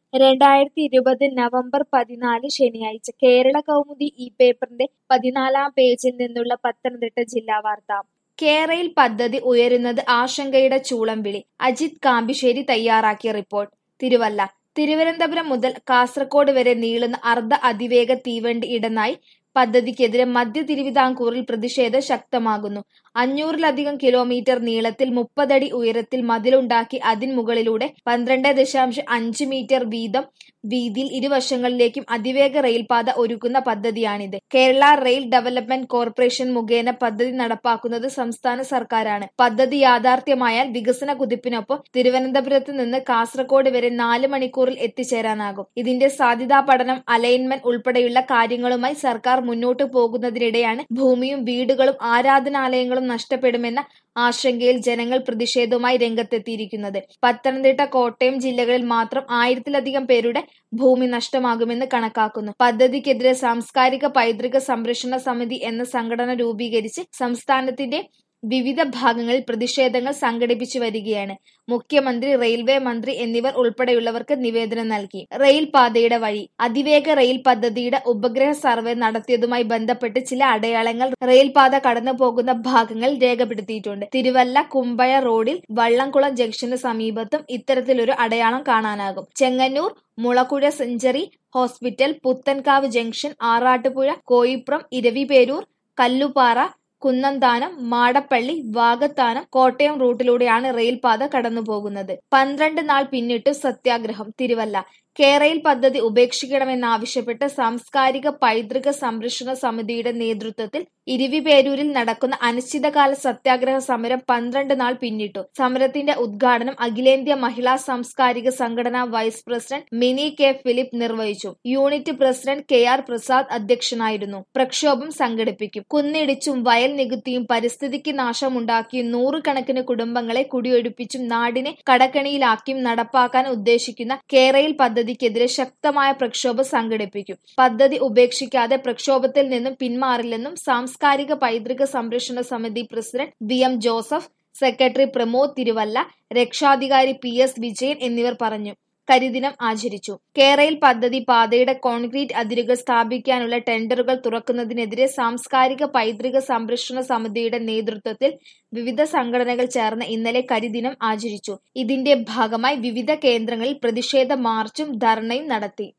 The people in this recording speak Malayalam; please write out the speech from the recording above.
രണ്ടായിരത്തി ഇരുപത് നവംബർ പതിനാല് ശനിയാഴ്ച കേരള കൗമുദി ഈ പേപ്പറിന്റെ പതിനാലാം പേജിൽ നിന്നുള്ള പത്തനംതിട്ട ജില്ലാ വാർത്ത കേരയിൽ പദ്ധതി ഉയരുന്നത് ആശങ്കയുടെ ചൂളം വിളി അജിത് കാമ്പിശ്ശേരി തയ്യാറാക്കിയ റിപ്പോർട്ട് തിരുവല്ല തിരുവനന്തപുരം മുതൽ കാസർഗോഡ് വരെ നീളുന്ന അർദ്ധ അതിവേഗ തീവണ്ടി ഇടനാഴി പദ്ധതിക്കെതിരെ മധ്യ തിരുവിതാംകൂറിൽ പ്രതിഷേധം ശക്തമാകുന്നു അഞ്ഞൂറിലധികം കിലോമീറ്റർ നീളത്തിൽ മുപ്പതടി ഉയരത്തിൽ മതിലുണ്ടാക്കി അതിന് മുകളിലൂടെ പന്ത്രണ്ട് ദശാംശം അഞ്ച് മീറ്റർ വീതം വീതിയിൽ ഇരുവശങ്ങളിലേക്കും അതിവേഗ റെയിൽപാത ഒരുക്കുന്ന പദ്ധതിയാണിത് കേരള റെയിൽ ഡെവലപ്മെന്റ് കോർപ്പറേഷൻ മുഖേന പദ്ധതി നടപ്പാക്കുന്നത് സംസ്ഥാന സർക്കാരാണ് പദ്ധതി യാഥാർത്ഥ്യമായാൽ വികസന കുതിപ്പിനൊപ്പം തിരുവനന്തപുരത്ത് നിന്ന് കാസർഗോഡ് വരെ നാല് മണിക്കൂറിൽ എത്തിച്ചേരാനാകും ഇതിന്റെ സാധ്യതാ പഠനം അലൈൻമെന്റ് ഉൾപ്പെടെയുള്ള കാര്യങ്ങളുമായി സർക്കാർ മുന്നോട്ടു പോകുന്നതിനിടെയാണ് ഭൂമിയും വീടുകളും ആരാധനാലയങ്ങളും നഷ്ടപ്പെടുമെന്ന ആശങ്കയിൽ ജനങ്ങൾ പ്രതിഷേധവുമായി രംഗത്തെത്തിയിരിക്കുന്നത് പത്തനംതിട്ട കോട്ടയം ജില്ലകളിൽ മാത്രം ആയിരത്തിലധികം പേരുടെ ഭൂമി നഷ്ടമാകുമെന്ന് കണക്കാക്കുന്നു പദ്ധതിക്കെതിരെ സാംസ്കാരിക പൈതൃക സംരക്ഷണ സമിതി എന്ന സംഘടന രൂപീകരിച്ച് സംസ്ഥാനത്തിന്റെ വിവിധ ഭാഗങ്ങളിൽ പ്രതിഷേധങ്ങൾ സംഘടിപ്പിച്ചു വരികയാണ് മുഖ്യമന്ത്രി റെയിൽവേ മന്ത്രി എന്നിവർ ഉൾപ്പെടെയുള്ളവർക്ക് നിവേദനം നൽകി റെയിൽ പാതയുടെ വഴി അതിവേഗ റെയിൽ പദ്ധതിയുടെ ഉപഗ്രഹ സർവേ നടത്തിയതുമായി ബന്ധപ്പെട്ട് ചില അടയാളങ്ങൾ റെയിൽ പാത കടന്നു പോകുന്ന ഭാഗങ്ങൾ രേഖപ്പെടുത്തിയിട്ടുണ്ട് തിരുവല്ല കുമ്പഴ റോഡിൽ വള്ളംകുളം ജംഗ്ഷന് സമീപത്തും ഇത്തരത്തിലൊരു അടയാളം കാണാനാകും Chengannur Mulakkuzha century hospital Puthenkavu junction Arattupuzha Koipram Eraviperoor Kallupara Kunnamthanam Madappally Vakathanam Kottayam റൂട്ടിലൂടെയാണ് റെയിൽപാത കടന്നുപോകുന്നത് പന്ത്രണ്ട് നാൾ പിന്നിട്ടു സത്യാഗ്രഹം തിരുവല്ല കേരയിൽ പദ്ധതി ഉപേക്ഷിക്കണമെന്നാവശ്യപ്പെട്ട് സാംസ്കാരിക പൈതൃക സംരക്ഷണ സമിതിയുടെ നേതൃത്വത്തിൽ ഇരിവിപേരൂരിൽ നടക്കുന്ന അനിശ്ചിതകാല സത്യാഗ്രഹ സമരം പന്ത്രണ്ട് നാൾ പിന്നിട്ടു സമരത്തിന്റെ ഉദ്ഘാടനം അഖിലേന്ത്യാ മഹിളാ സാംസ്കാരിക സംഘടനാ vice president Mini K Philip നിർവഹിച്ചു unit president K R Prasad അധ്യക്ഷനായിരുന്നു പ്രക്ഷോഭം സംഘടിപ്പിക്കും കുന്നിടിച്ചും വയൽ നികുത്തിയും പരിസ്ഥിതിക്ക് നാശമുണ്ടാക്കിയും നൂറുകണക്കിന് കുടുംബങ്ങളെ കുടിയൊഴിപ്പിച്ചും നാടിനെ കടക്കണിയിലാക്കിയും നടപ്പാക്കാൻ ഉദ്ദേശിക്കുന്ന കേരയിൽ പദ്ധതിക്കെതിരെ ശക്തമായ പ്രക്ഷോഭം സംഘടിപ്പിക്കും പദ്ധതി ഉപേക്ഷിക്കാതെ പ്രക്ഷോഭത്തിൽ നിന്നും പിന്മാറില്ലെന്നും സാംസ്കാരിക പൈതൃക സംരക്ഷണ സമിതി president V M Joseph secretary Pramod Thiruvalla രക്ഷാധികാരി പി എസ് വിജയൻ എന്നിവർ പറഞ്ഞു കരിദിനം ആചരിച്ചു കേരയിൽ പദ്ധതി പാതയുടെ കോൺക്രീറ്റ് അതിരുകൾ സ്ഥാപിക്കാനുള്ള ടെൻഡറുകൾ തുറക്കുന്നതിനെതിരെ സാംസ്കാരിക പൈതൃക സംരക്ഷണ സമിതിയുടെ നേതൃത്വത്തിൽ വിവിധ സംഘടനകൾ ചേർന്ന് ഇന്നലെ കരിദിനം ആചരിച്ചു ഇതിന്റെ ഭാഗമായി വിവിധ കേന്ദ്രങ്ങളിൽ പ്രതിഷേധ മാർച്ചും ധർണയും നടത്തി